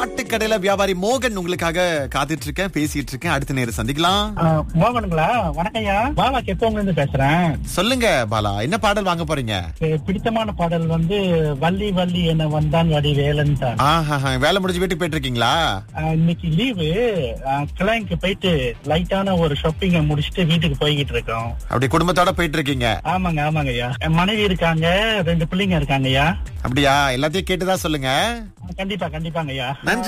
பாட்டு கடையில வியாபாரி மோகன் உங்களுக்காக காத்துட்டு இருக்கேன் பேசிட்டு இருக்கேன் அடுத்த நேரம் சந்திக்கலாம் ஆ, மோகனுங்களா வணக்கம்யா பாலா கெப்பவங்க இருந்து பேசுறேன் சொல்லுங்க பாலா என்ன பாடல் வாங்க போறீங்க எனக்கு பிடித்தமான பாடல் வந்து வள்ளி வள்ளி என்ன வந்தான் வடி வேலன் தான் ஆஹா வேலை முடிஞ்சு வீட்டுக்கு போயிட்டு இருக்கீங்களா ஆ, இன்னைக்கு லீவு கிளைங்க்கு போயிட்டு லைட்டான ஒரு ஷாப்பிங்க முடிச்சுட்டு வீட்டுக்கு போய்கிட்டு இருக்கோம் அப்படி குடும்பத்தோட போயிட்டு இருக்கீங்க ஆமாங்க ஆமாங்க ஐயா என் மனைவி இருக்காங்க ரெண்டு பிள்ளைங்க இருக்காங்க ஐயா அப்படியா எல்லாத்தையும் கேட்டுதான் சொல்லுங்க கண்டிப்பா கண்டிப்பாங்க ஐயா நன்றி